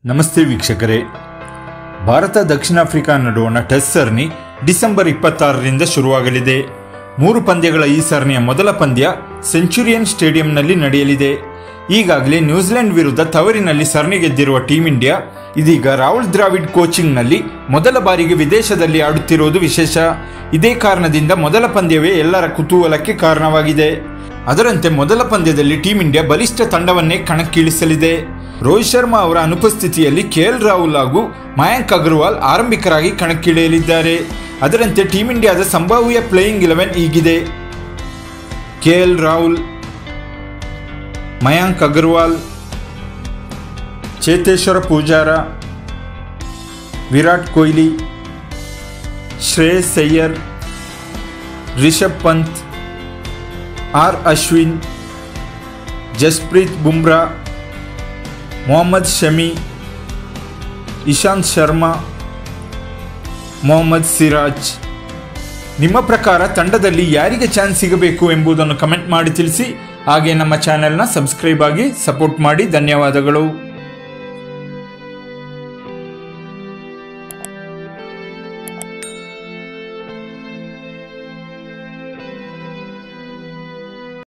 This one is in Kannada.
ನಮಸ್ತೆ ವೀಕ್ಷಕರೇ ಭಾರತ ದಕ್ಷಿಣ ಆಫ್ರಿಕಾ ನಡುವಣ ಟೆಸ್ಟ್ ಸರಣಿ ಡಿಸೆಂಬರ್ ಇಪ್ಪತ್ತಾರರಿಂದ ಶುರುವಾಗಲಿದೆ ಮೂರು ಪಂದ್ಯಗಳ ಈ ಸರಣಿಯ ಮೊದಲ ಪಂದ್ಯ ಸೆಂಚುರಿಯನ್ ಸ್ಟೇಡಿಯಂನಲ್ಲಿ ನಡೆಯಲಿದೆ ಈಗಾಗಲೇ ನ್ಯೂಜಿಲೆಂಡ್ ವಿರುದ್ಧ ತವರಿನಲ್ಲಿ ಸರಣಿ ಗೆದ್ದಿರುವ ಟೀಂ ಇಂಡಿಯಾ ಇದೀಗ ರಾಹುಲ್ ದ್ರಾವಿಡ್ ಕೋಚಿಂಗ್ನಲ್ಲಿ ಮೊದಲ ಬಾರಿಗೆ ವಿದೇಶದಲ್ಲಿ ಆಡುತ್ತಿರುವುದು ವಿಶೇಷ ಇದೇ ಕಾರಣದಿಂದ ಮೊದಲ ಪಂದ್ಯವೇ ಎಲ್ಲರ ಕುತೂಹಲಕ್ಕೆ ಕಾರಣವಾಗಿದೆ ಅದರಂತೆ ಮೊದಲ ಪಂದ್ಯದಲ್ಲಿ ಟೀಂ ಇಂಡಿಯಾ ಬಲಿಷ್ಠ ತಂಡವನ್ನೇ ಕಣಕ್ಕಿಳಿಸಲಿದೆ ರೋಹಿತ್ ಶರ್ಮಾ ಅವರ ಅನುಪಸ್ಥಿತಿಯಲ್ಲಿ ಕೆಎಲ್ ರಾಹುಲ್ ಹಾಗೂ ಮಯಾಂಕ್ ಅಗರ್ವಾಲ್ ಆರಂಭಿಕರಾಗಿ ಕಣಕ್ಕಿಳಿಯಲಿದ್ದಾರೆ ಅದರಂತೆ ಟೀಂ ಇಂಡಿಯಾದ ಸಂಭಾವ್ಯ ಪ್ಲೇಯಿಂಗ್ ಇಲೆವೆನ್ ಹೀಗಿದೆ ಕೆಎಲ್ ರಾಹುಲ್ ಮಯಾಂಕ್ ಅಗರ್ವಾಲ್ ಚೇತೇಶ್ವರ ಪೂಜಾರ ವಿರಾಟ್ ಕೊಹ್ಲಿ ಶ್ರೇಯಸ್ ಅಯ್ಯರ್ ರಿಷಬ್ ಪಂತ್ ಆರ್ ಅಶ್ವಿನ್ ಜಸ್ಪ್ರೀತ್ ಬುಮ್ರಾ ಮೊಹಮ್ಮದ್ ಶಮಿ ಇಶಾಂತ್ ಶರ್ಮಾ ಮೊಹಮ್ಮದ್ ಸಿರಾಜ್ ನಿಮ್ಮ ಪ್ರಕಾರ ತಂಡದಲ್ಲಿ ಯಾರಿಗೆ ಚಾನ್ಸ್ ಸಿಗಬೇಕು ಎಂಬುದನ್ನು ಕಮೆಂಟ್ ಮಾಡಿ ತಿಳಿಸಿ ಹಾಗೆ ನಮ್ಮ ಚಾನೆಲ್ನ ಸಬ್ಸ್ಕ್ರೈಬ್ ಆಗಿ ಸಪೋರ್ಟ್ ಮಾಡಿ ಧನ್ಯವಾದಗಳು